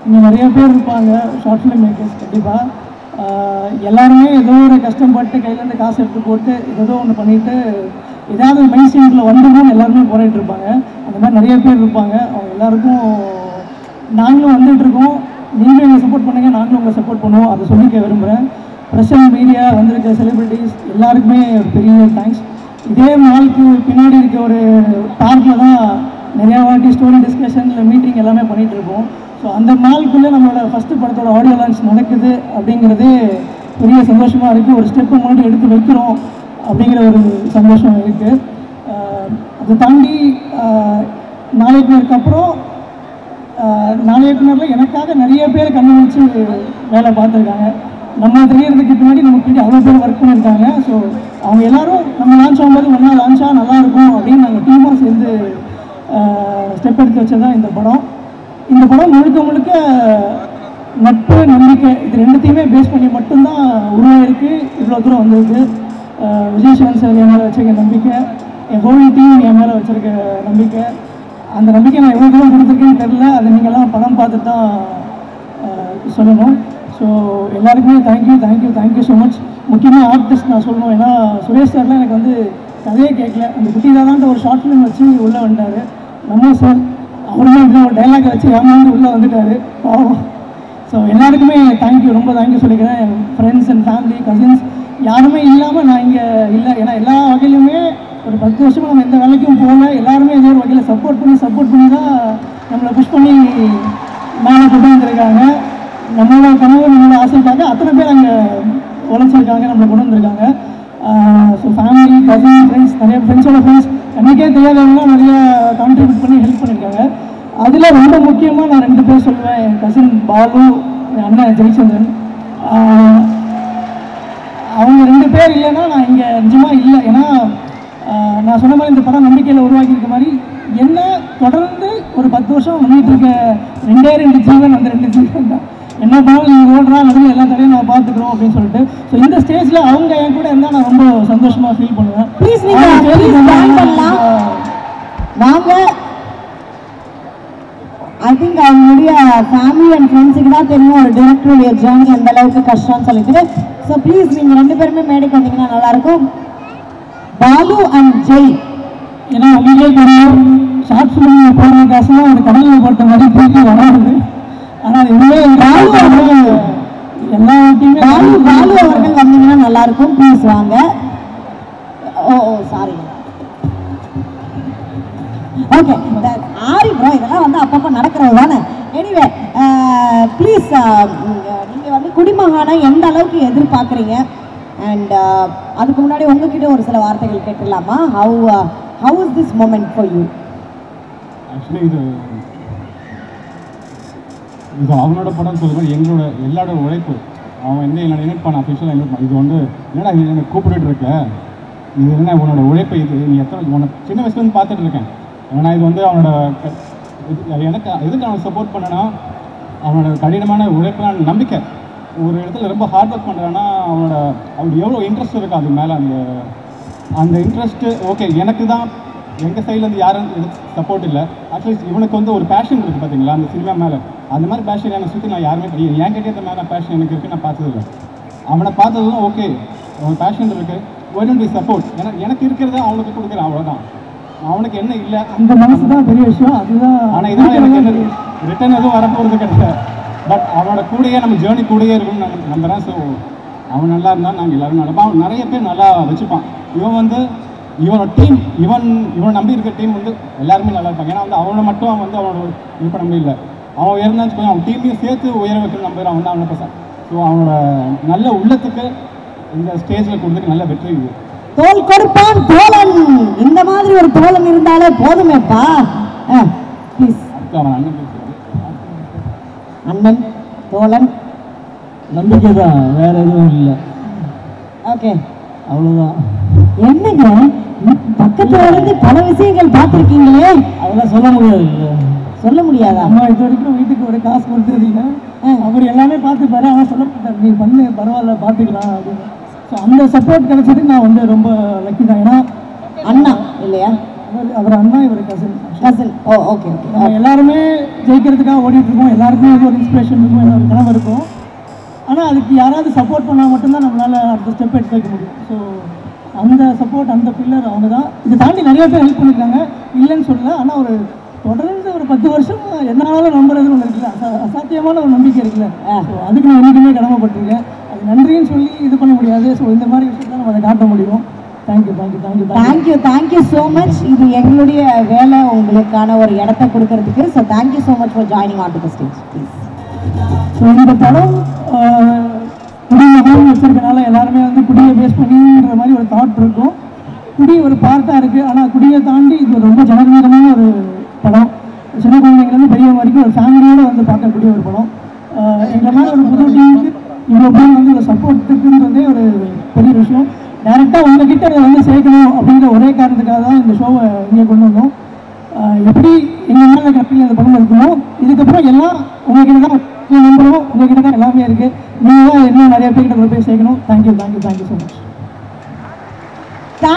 இங்கே நிறைய பேர் இருப்பாங்க ஷார்ட் ஃபிலிம் மேக்கர்ஸ் கண்டிப்பாக எல்லாருமே ஏதோ ஒரு கஷ்டப்பட்டு கையிலேருந்து காசு எடுத்து போட்டு ஏதோ ஒன்று பண்ணிட்டு ஏதாவது மைண்ட் சீனில் வந்துடும் எல்லாருமே போராடிட்டு இருப்பாங்க அந்த மாதிரி நிறைய பேர் இருப்பாங்க அவங்க எல்லாருக்கும் நாங்களும் வந்துட்டு இருக்கோம் நீங்களும் எங்களை சப்போர்ட் பண்ணுங்க நாங்களும் உங்களை சப்போர்ட் பண்ணுவோம் அதை சொல்லிக்க விரும்புகிறேன் ப்ரெஸ் அண்ட் மீடியா வந்திருக்க செலிபிரிட்டிஸ் எல்லாருக்குமே ஒரு பெரிய தேங்க்ஸ் இதே மாலுக்கு பின்னாடி இருக்க ஒரு பார்க்கில் தான் நிறையா வாட்டி ஸ்டோரி டிஸ்கஷன் இல்லை மீட்டிங் எல்லாமே பண்ணிகிட்டு இருக்கோம் ஸோ அந்த மாலுக்குள்ளே நம்மளோட ஃபஸ்ட்டு படத்தோட ஆடியோ லான்ச் நடக்குது அப்படிங்கிறதே பெரிய சந்தோஷமாக இருக்குது ஒரு ஸ்டெப்பு முன்னாடி எடுத்து வைக்கிறோம் அப்படிங்கிற ஒரு சந்தோஷம் இருக்குது அதை தாண்டி ஆஹ், நாளைக்கு அப்புறம் ஆஹ் நாலு இயக்குனரில் எனக்காக நிறைய பேர் கண்ணு வச்சு வேலை பார்த்துருக்காங்க நம்ம தெரியறதுக்கு பின்னாடி நமக்கு பின்னாடி அவ்வளோ பேர் ஒர்க் பண்ணியிருக்காங்க ஸோ அவங்க எல்லாரும் நம்ம லான்ச் ஆகும்போது ஒன்றா லான்ச்சாக நல்லா இருக்கும் அப்படின்னு நாங்கள் டீமாக சேர்ந்து ஸ்டெப் எடுத்து வச்சது தான் இந்த படம் இந்த படம் முழுக்க முழுக்க நட்பு நம்பிக்கை இது ரெண்டுத்தையுமே பேஸ் பண்ணி மட்டும்தான் உருவாயிருக்கு இவ்வளோ தூரம் வந்திருக்கு ஆஹ் விஜய் சிவன் சார் என் மேலே வச்சிருக்க நம்பிக்கை என் ஹோல் டீம் என் மேலே வச்சிருக்க நம்பிக்கை அந்த நம்பிக்கை நான் எவ்வளோ தூரம் கொடுத்துருக்கேன்னு தெரில அதை நீங்கள்லாம் படம் பார்த்துட்டு தான் ஆஹ், சொல்லணும் ஸோ எல்லாருக்குமே thank you thank you thank you so much முக்கியமாக ஆர்டிஸ்ட் நான் சொல்லணும் ஏன்னா சுரேஷ் சார்லாம் எனக்கு வந்து கதையே கேட்கல அந்த குட்டி தாதான்ட்டு ஒரு ஷார்ட் ஃபிலிம் வச்சு உள்ளே வந்துட்டார் நம்ம சார் அவருமே இப்படி ஒரு டைலாக் வச்சு ஏமாந்து உள்ளே வந்துட்டார் பாவம் ஸோ எல்லாருக்குமே தேங்க்யூ ரொம்ப தேங்க்யூ சொல்லிக்கிறேன் என் ஃப்ரெண்ட்ஸ் அண்ட் ஃபேமிலி கசின்ஸ் யாருமே இல்லாமல் நான் இங்கே இல்லை ஏன்னா எல்லா வகையிலுமே ஒரு பத்து வருஷமா நம்ம எந்த வேலைக்கும் போகல எல்லாருமே ஏதோ ஒரு வகையில் சப்போர்ட் பண்ணி சப்போர்ட் பண்ணி தான் நம்மளை புஷ் பண்ணி மேலே கொண்டு வந்திருக்காங்க நம்மளோட கனவு நம்மளோட ஆசைக்காக அத்தனை பேர் அங்கே உழைச்சிருக்காங்க நம்மளை கொண்டு வந்திருக்காங்க ஸோ ஃபேமிலி கசின் ஃப்ரெண்ட்ஸ் நிறைய ஃப்ரெண்ட்ஸோட ஃப்ரெண்ட்ஸ் எனக்கே தெரியாதவங்களாம் நிறைய கான்ட்ரிபியூட் பண்ணி ஹெல்ப் பண்ணியிருக்காங்க அதில் ரொம்ப முக்கியமாக நான் ரெண்டு பேர் சொல்லுவேன் என் கசின் பாலு என் அண்ணன் ஜெயச்சந்திரன் ஆஹ் அவங்க ரெண்டு பேர் இல்லைன்னா நான் இங்கே நிஜமாக இல்லை ஏன்னா ஆஹ் நான் சொன்ன மாதிரி இந்த படம் நம்பிக்கையில் உருவாக்கியிருக்க மாதிரி என்ன தொடர்ந்து ஒரு பத்து வருஷம் பண்ணிட்டு இருக்க ரெண்டே ரெண்டு ஜீவன் அந்த ரெண்டு ஜீவன் தான் என்ன பண்ணாலும் நீங்கள் ஓடுறா நடுவில் எல்லா தடையும் நான் பார்த்துக்குறோம் அப்படின்னு சொல்லிட்டு ஸோ இந்த ஸ்டேஜில் அவங்க என் கூட இருந்தால் நான் ரொம்ப சந்தோஷமாக ஃபீல் பண்ணுவேன் Please நீங்க- அவங்க stage please ல join இருந்தா, பண்ணலாம். ஆஹ் வாங்க ஐ திங்க் அவங்களுடைய ஃபேமிலி அண்ட் ஃப்ரெண்ட்ஸுக்கு தான் தெரியும் ஒரு டிரெக்டருடைய ஜேர்னி எந்த அளவுக்கு கஷ்டம்னு சொல்லிட்டு ஸோ ப்ளீஸ் நீங்கள் ரெண்டு பேருமே மேடைக்கு வந்தீங்கன்னா நல்லாயிருக்கும் பாலு அண்ட் ஜெய் ஏன்னா உங்களுக்கே தெரியும் ஷார்ட் ஃபிலிம் போடுற காசுலாம் ஒரு கடலில் போட்ட மாதிரி தூக்கி வராது ஆனால் உள்ளே பாலு அவர்கள் எல்லா வாட்டியுமே பாலு பாலு அவர்கள் வந்தீங்கன்னா நல்லாயிருக்கும் ப்ளீஸ் வாங்க oh oh sorry okay Aari bro இதெல்லாம் வந்து அப்பப்போ நடக்கிறது தானே எனிவே ப்ளீஸ் நீங்கள் வந்து குடிமகானை எந்த அளவுக்கு எதிர்பார்க்குறீங்க அண்ட் அதுக்கு முன்னாடி உங்ககிட்ட ஒரு சில வார்த்தைகள் கேட்டுடலாமா how how is this moment for you actually இது இது அவனோட படம் சொல்லுற மாதிரி எங்களோட எல்லாரோட உழைப்பு அவன் வந்து என்னோட இன்வைட் பண்ண அஃபிஷியலாக இன்வைட் பண்ண இது வந்து என்னடா இது எனக்கு கூப்பிட்டுட்டு இருக்க இது என்ன உன்னோட உழைப்பு இது நீ எத்தனை உனக்கு சின்ன வயசுலேருந்து பார்த்துட்டு இருக்கேன் ஏன்னா இது வந்து அவனோட க- இது- எனக்கு எதுக்கு அவனை சப்போர்ட் பண்ணனா அவனோட கடினமான உழைப்பு நம்பிக்கை ஒரு இடத்துல ரொம்ப ஹார்ட் ஒர்க் பண்ணுறான்னா அவனோட அவனுக்கு எவ்வளோ இன்ட்ரெஸ்ட் இருக்கு அது மேலே அந்த அந்த இன்ட்ரெஸ்ட்டு ஓகே எனக்கு தான் எங்கள் சைட்லேருந்து யாரும் சப்போர்ட் இல்லை அட்லீஸ்ட் இவனுக்கு வந்து ஒரு பேஷன் இருக்குது பார்த்தீங்களா அந்த சினிமா மேலே அந்த மாதிரி பேஷன் என்னை சுற்றி நான் யாருமே கிடையாது என் கிட்டே இந்த மாதிரி பேஷன் எனக்கு இருக்குது நான் பார்த்ததில்ல அவனை பார்த்ததும் ஓகே அவன் பேஷன் இருக்குது ஒன் பி சப்போர்ட் ஏன்னா எனக்கு இருக்கிறத அவனுக்கு கொடுக்குறேன் அவ்வளோதான் அவனுக்கு என்ன இல்லை அந்த மனசு தான் பெரிய விஷயம் அதுதான் ஆனால் இதனால் எனக்கு என்ன ரிட்டர்ன் எதுவும் வரப்போகிறது கிடையாது பட் அவனோட கூடயே நம்ம ஜேர்னி கூடயே இருக்கும்னு நாங்கள் நம்புறேன் ஸோ அவன் நல்லா இருந்தால் நாங்கள் எல்லாரும் நல்லா அவன் நிறைய பேர் நல்லா வச்சுப்பான் இவன் வந்து இவனோட டீம் இவன் இவனை நம்பி இருக்க டீம் வந்து எல்லாருமே நல்லா இருப்பாங்க ஏன்னா வந்து அவனை மட்டும் அவன் வந்து அவனோட இது பண்ண முடியல அவன் உயர்ந்தான்னு வச்சுக்கோங்க அவன் டீமையும் சேர்த்து உயர வைக்கணும் நம்புறான் அவன் தான் அவனை பசங்க ஸோ அவனோட நல்ல உள்ளத்துக்கு இந்த ஸ்டேஜில் கொடுத்துட்டு நல்ல வெற்றி இது தோல் கொடுப்பான் தோழன் இந்த மாதிரி ஒரு தோழன் இருந்தாலே போதுமேப்பா ப்ளீஸ் அடுத்து அவன் அண்ணன் பேசுறாரு அண்ணன் தோழன் நம்பிக்கை தான் வேற எதுவும் இல்லை ஓகே அவ்வளோதான் என்னங்க பக்கத்துல இருந்து பல விஷயங்கள் பார்த்துருக்கீங்களே அதெல்லாம் சொல்ல முடியாது இல்லை சொல்ல முடியாதா அம்மா இது வரைக்கும் வீட்டுக்கு ஒரு காசு கொடுத்ததுங்க அவர் எல்லாமே பார்த்துப்பாரு ஆனால் சொல்ல மாட்டார் நீ பண்ணு பரவாயில்ல பார்த்துக்கலாம் அப்படின்னு ஸோ அந்த சப்போர்ட் கிடைச்சதுக்கு நான் வந்து ரொம்ப லக்கி தான் ஏன்னா அண்ணா இல்லையா அவர் அவர் அண்ணா இவர் cousin cousin oh okay okay நம்ம எல்லாருமே ஜெயிக்கிறதுக்காக ஓடிட்டு இருக்கோம் எல்லாருக்குமே இது ஒரு இன்ஸ்பிரேஷன் இருக்கும் என்ன ஒரு கனவு இருக்கும் ஆனால் அதுக்கு யாராவது சப்போர்ட் பண்ணால் மட்டும்தான் நம்மளால் அடுத்த ஸ்டெப் எடுத்து வைக்க முடியும் ஸோ அந்த சப்போர்ட் அந்த பில்லர் அவங்க தான் இதை தாண்டி நிறைய பேர் ஹெல்ப் பண்ணியிருக்காங்க இல்லைன்னு சொல்லல ஆனால் ஒரு தொடர்ந்து ஒரு பத்து வருஷம் என்னாலும் நம்புறதுன்னு ஒன்று இருக்குல்ல அசா- அசாத்தியமான ஒரு நம்பிக்கை இருக்குல்ல ஸோ அதுக்கு நான் என்றைக்குமே கடமைப்பட்டிருக்கேன் அது நன்றின்னு சொல்லி இது பண்ண முடியாது ஸோ இந்த மாதிரி விஷயத்தை நம்ம அதை காட்ட முடியும் thank you thank you thank you thank you thank you thank you so much இது எங்களுடைய வேலை உங்களுக்கான ஒரு இடத்த கொடுக்கறதுக்கு so thank you so much for joining on to the stage please so இந்த படம் குடிமகன் வச்சிருக்கனால எல்லாருமே வந்து குடியை பேஸ் பண்ணின்ற மாதிரி ஒரு தாட் இருக்கும் குடி ஒரு பார்ட்டாக இருக்குது ஆனால் குடியை தாண்டி இது ரொம்ப ஜனகீரமான ஒரு படம் சின்ன குழந்தைங்கலேருந்து பெரியவங்க வரைக்கும் ஒரு ஃபேமிலியோடு வந்து பார்க்கக்கூடிய ஒரு படம் ஆஹ் எங்களை மாதிரி ஒரு புது டீமுக்கு இவ்வளோ பேர் வந்து ஒரு சப்போர்ட் இருக்குன்றதே ஒரு பெரிய விஷயம் டேரெக்டாக உங்ககிட்ட இதை வந்து சேர்க்கணும் அப்படிங்கிற ஒரே காரணத்துக்காக தான் இந்த ஷோவை இங்கே கொண்டு வந்தோம் ஆஹ் எப்படி எங்கள் மேலே கட்டில் இந்த படம் இருக்குமோ இதுக்கப்புறம் எல்லாம் உங்ககிட்ட தான் நம்புறோம் உங்ககிட்ட தான் எல்லாமே இருக்குது நீங்கள் தான் இன்னும் நிறைய பேர்கிட்ட கொண்டு போய் சேர்க்கணும் thank you thank you thank you so much